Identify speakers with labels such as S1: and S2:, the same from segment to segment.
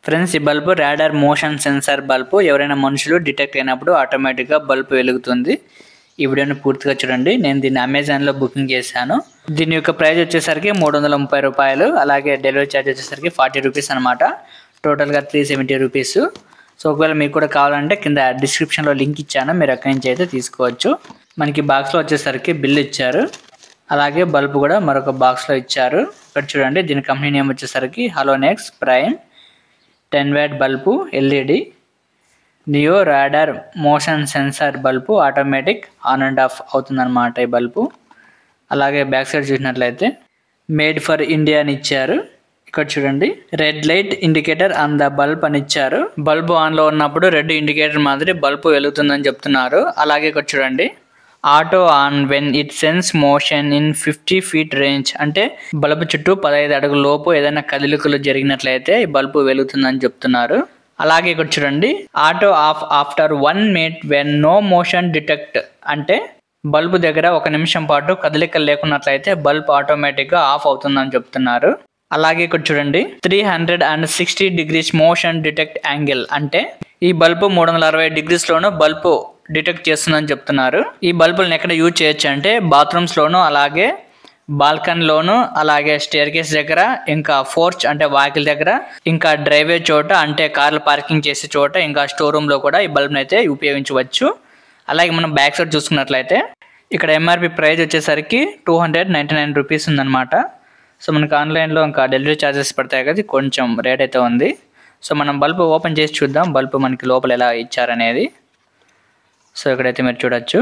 S1: friends ఈ bulb radar motion sensor bulb ఎవరైనా మనుషులు డిటెక్ట్ అయినప్పుడు ఆటోమేటిక్గా బల్బు వెలుగుతుంది ఈ వీడియోని పూర్తిగా చూడండి నేను దీన్ని అమెజాన్లో బుకింగ్ చేశాను దీని యొక్క ప్రైస్ వచ్చేసరికి మూడు వందల ముప్పై రూపాయలు అలాగే డెలివరీ ఛార్జ్ వచ్చేసరికి ఫార్టీ రూపీస్ అనమాట టోటల్గా త్రీ సెవెంటీ రూపీస్ సో ఒకవేళ మీకు కూడా కావాలంటే కింద డిస్క్రిప్షన్లో లింక్ ఇచ్చాను మీరు అక్కడి నుంచి అయితే తీసుకోవచ్చు మనకి బాక్స్లో వచ్చేసరికి బిల్ ఇచ్చారు అలాగే బల్బు కూడా మరొక బాక్స్లో ఇచ్చారు ఇక్కడ చూడండి దీని కంపెనీ నేమ్ వచ్చేసరికి Halonix prime ten watt bulb LED neo radar motion sensor bulb automatic on and off అవుతుందన్నమాట ఈ బల్బు అలాగే బ్యాక్ సైడ్ చూసినట్లయితే మేడ్ ఫర్ ఇండియా అని ఇచ్చారు ఇక్కడ చూడండి red light indicator on the bulb అని ఇచ్చారు బల్బు ఆన్లో ఉన్నప్పుడు రెడ్ ఇండికేటర్ మాదిరి బల్బు వెలుగుతుందని చెప్తున్నారు అలాగే ఇక్కడ చూడండి auto on when it sense motion in fifty feet range అంటే బల్బు చుట్టూ పదహైదు అడుగుల లోపు ఏదైనా కదలికలు జరిగినట్లయితే ఈ బల్బు వెలుగుతుందని చెప్తున్నారు అలాగే ఇక్కడ చూడండి auto off after one minute when no motion detect అంటే బల్బు దగ్గర ఒక నిమిషం పాటు కదలికలు లేకున్నట్లయితే బల్బ్ ఆటోమేటిక్గా ఆఫ్ అవుతుందని చెప్తున్నారు అలాగే ఇక్కడ చూడండి three hundred and sixty degrees motion detect angle అంటే ఈ బల్బు మూడు వందల అరవై డిగ్రీస్లోనూ బల్బు డిటెక్ట్ చేస్తుందని చెప్తున్నారు ఈ బల్బులను ఎక్కడ యూజ్ చేయొచ్చు అంటే బాత్రూమ్స్లోను అలాగే బాల్కనీలోను అలాగే స్టేర్ కేస్ దగ్గర ఇంకా ఫోర్చ్ అంటే వాకిల్ దగ్గర ఇంకా డ్రైవే చోట అంటే కార్లు పార్కింగ్ చేసే చోట ఇంకా స్టోర్ రూమ్లో కూడా ఈ బల్బ్ని అయితే ఉపయోగించవచ్చు అలాగే మనం బ్యాక్ సైడ్ చూసుకున్నట్లయితే ఇక్కడ ఎంఆర్పి ప్రైస్ వచ్చేసరికి two hundred ninety nine rupees ఉందన్నమాట సో మనకి ఆన్లైన్లో ఇంకా డెలివరీ ఛార్జెస్ పడతాయి కదా కొంచెం రేట్ అయితే ఉంది సో మనం బల్బ్ ఓపెన్ చేసి చూద్దాం బల్బ్ మనకి లోపల ఎలా ఇచ్చారనేది సో ఇక్కడైతే మీరు చూడొచ్చు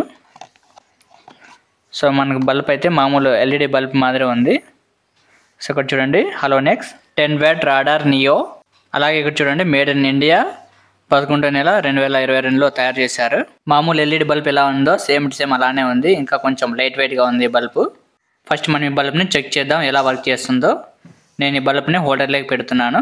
S1: సో మనకు బల్బ్ అయితే మామూలు ఎల్ఈడి బల్బ్ మాదిరి ఉంది సో ఇక్కడ చూడండి Halonix ten watt radar neo అలాగే ఇక్కడ చూడండి మేడ్ ఇన్ ఇండియా పదకొండో నెల రెండు వేల ఇరవై రెండులో తయారు చేశారు మామూలు ఎల్ఈడి బల్బ్ ఎలా ఉందో సేమ్ టు సేమ్ అలానే ఉంది ఇంకా కొంచెం లైట్ వెయిట్గా ఉంది ఈ బల్బు ఫస్ట్ మనం ఈ బల్బ్ని చెక్ చేద్దాం ఎలా వర్క్ చేస్తుందో నేను ఈ బల్బ్ని హోల్డర్లోకి పెడుతున్నాను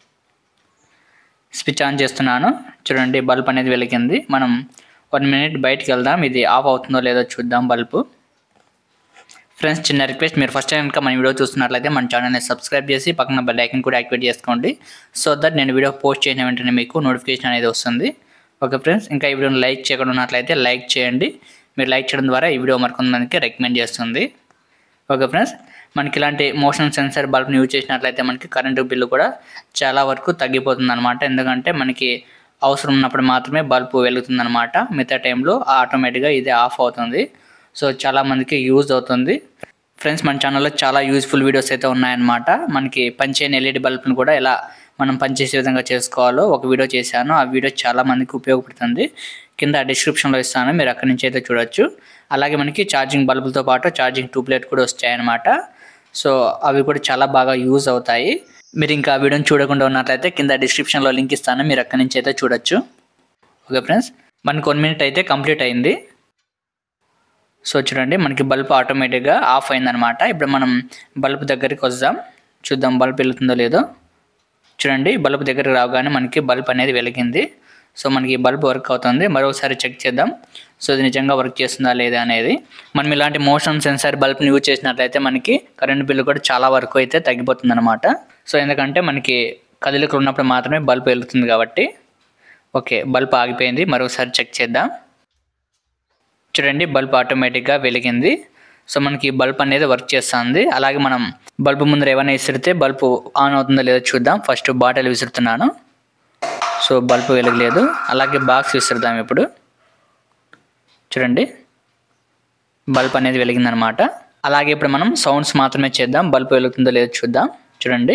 S1: స్విచ్ ఆన్ చేస్తున్నాను చూడండి బల్బ్ అనేది వెలిగింది మనం వన్ మినిట్ బయటికి వెళ్దాం ఇది ఆఫ్ అవుతుందో లేదో చూద్దాం బల్బు ఫ్రెండ్స్ చిన్న రిక్వెస్ట్ మీరు ఫస్ట్ టైం కనుక మన వీడియో చూస్తున్నట్లయితే మన ఛానల్ని సబ్స్క్రైబ్ చేసి పక్కన బెల్ ఐకన్ కూడా యాక్టివేట్ చేసుకోండి సో దట్ నేను వీడియో పోస్ట్ చేసిన వెంటనే మీకు నోటిఫికేషన్ అనేది వస్తుంది ఓకే ఫ్రెండ్స్ ఇంకా ఈ వీడియోని లైక్ చేయకుండా ఉన్నట్లయితే లైక్ చేయండి మీరు లైక్ చేయడం ద్వారా ఈ వీడియో మరికొంతమందికి రికమెండ్ చేస్తుంది ఓకే ఫ్రెండ్స్ మనకి ఇలాంటి మోషన్ సెన్సర్ బల్బ్ని యూజ్ చేసినట్లయితే మనకి కరెంటు బిల్లు కూడా చాలా వరకు తగ్గిపోతుంది అనమాట ఎందుకంటే మనకి అవసరం ఉన్నప్పుడు మాత్రమే బల్బు వెలుగుతుంది అనమాట మిగతా టైంలో ఆటోమేటిక్గా ఇది ఆఫ్ అవుతుంది సో చాలా మందికి యూజ్ అవుతుంది ఫ్రెండ్స్ మన ఛానల్లో చాలా యూజ్ఫుల్ వీడియోస్ అయితే ఉన్నాయన్నమాట మనకి పనిచేయని ఎల్ఈడి బల్బ్ని కూడా ఎలా మనం పనిచేసే విధంగా చేసుకోవాలో ఒక వీడియో చేశాను ఆ వీడియో చాలా మందికి ఉపయోగపడుతుంది కింద డిస్క్రిప్షన్లో ఇస్తాను మీరు అక్కడి నుంచి అయితే చూడొచ్చు అలాగే మనకి ఛార్జింగ్ బల్బులతో పాటు ఛార్జింగ్ ట్యూబ్లైట్ కూడా వస్తాయన్నమాట సో అవి కూడా చాలా బాగా యూజ్ అవుతాయి మీరు ఇంకా ఆ వీడియోని చూడకుండా ఉన్నట్లయితే కింద డిస్క్రిప్షన్లో లింక్ ఇస్తాను మీరు అక్కడి నుంచి అయితే చూడొచ్చు ఓకే ఫ్రెండ్స్ మనకి వన్ మినిట్ అయితే కంప్లీట్ అయింది సో చూడండి మనకి బల్బ్ ఆటోమేటిక్గా ఆఫ్ అయిందనమాట ఇప్పుడు మనం బల్బ్ దగ్గరికి వద్దాం చూద్దాం బల్బ్ వెళ్తుందో లేదో చూడండి బల్బ్ దగ్గరికి రాగానే మనకి బల్బ్ అనేది వెలిగింది సో మనకి ఈ బల్బ్ వర్క్ అవుతుంది మరోసారి చెక్ చేద్దాం సో ఇది నిజంగా వర్క్ చేస్తుందా లేదా అనేది మనం ఇలాంటి మోషన్ సెన్సార్ బల్బ్ని యూజ్ చేసినట్లయితే మనకి కరెంట్ బిల్లు కూడా చాలా వరకు అయితే తగ్గిపోతుంది అనమాట సో ఎందుకంటే మనకి కదలికలు ఉన్నప్పుడు మాత్రమే బల్బ్ వెలుగుతుంది కాబట్టి ఓకే బల్బ్ ఆగిపోయింది మరోసారి చెక్ చేద్దాం చూడండి బల్బ్ ఆటోమేటిక్గా వెలిగింది సో మనకి బల్బ్ అనేది వర్క్ చేస్తుంది అలాగే మనం బల్బ్ ముందర ఏమైనా విసిరితే బల్బ్ ఆన్ అవుతుందో లేదో చూద్దాం ఫస్ట్ బాటిల్ విసురుతున్నాను సో బల్బ్ వెలగలేదు అలాగే బాక్స్ విసురుదాం ఇప్పుడు చూడండి బల్బ్ అనేది వెలిగిందనమాట అలాగే ఇప్పుడు మనం సౌండ్స్ మాత్రమే చేద్దాం బల్బ్ వెలుగుతుందో లేదో చూద్దాం చూడండి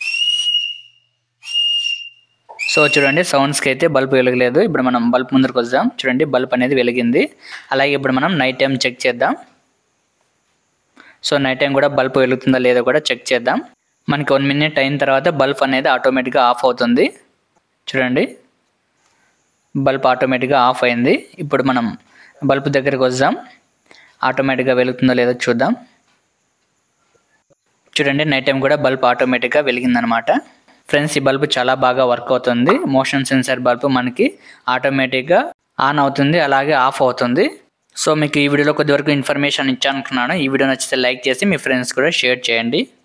S1: సో చూడండి సౌండ్స్కి అయితే బల్బ్ వెలగలేదు ఇప్పుడు మనం బల్బ్ ముందరకు వద్దాం చూడండి బల్బ్ అనేది వెలిగింది అలాగే ఇప్పుడు మనం నైట్ టైం చెక్ చేద్దాం సో నైట్ టైం కూడా బల్బ్ వెలుగుతుందా లేదో కూడా చెక్ చేద్దాం మనకి వన్ మినిట్ అయిన తర్వాత బల్బ్ అనేది ఆటోమేటిక్గా ఆఫ్ అవుతుంది చూడండి బల్బ్ ఆటోమేటిక్గా ఆఫ్ అయింది ఇప్పుడు మనం బల్బ్ దగ్గరికి వద్దాం ఆటోమేటిక్గా వెలుగుతుందో లేదో చూద్దాం చూడండి నైట్ టైం కూడా బల్బ్ ఆటోమేటిక్గా వెలిగిందనమాట ఫ్రెండ్స్ ఈ బల్బ్ చాలా బాగా వర్క్ అవుతుంది మోషన్ సెన్సార్ బల్బ్ మనకి ఆటోమేటిక్గా ఆన్ అవుతుంది అలాగే ఆఫ్ అవుతుంది సో మీకు ఈ వీడియోలో కొద్ది వరకు ఇన్ఫర్మేషన్ ఇచ్చాను అనుకున్నాను ఈ వీడియో నచ్చితే లైక్ చేసి మీ ఫ్రెండ్స్ కూడా షేర్ చేయండి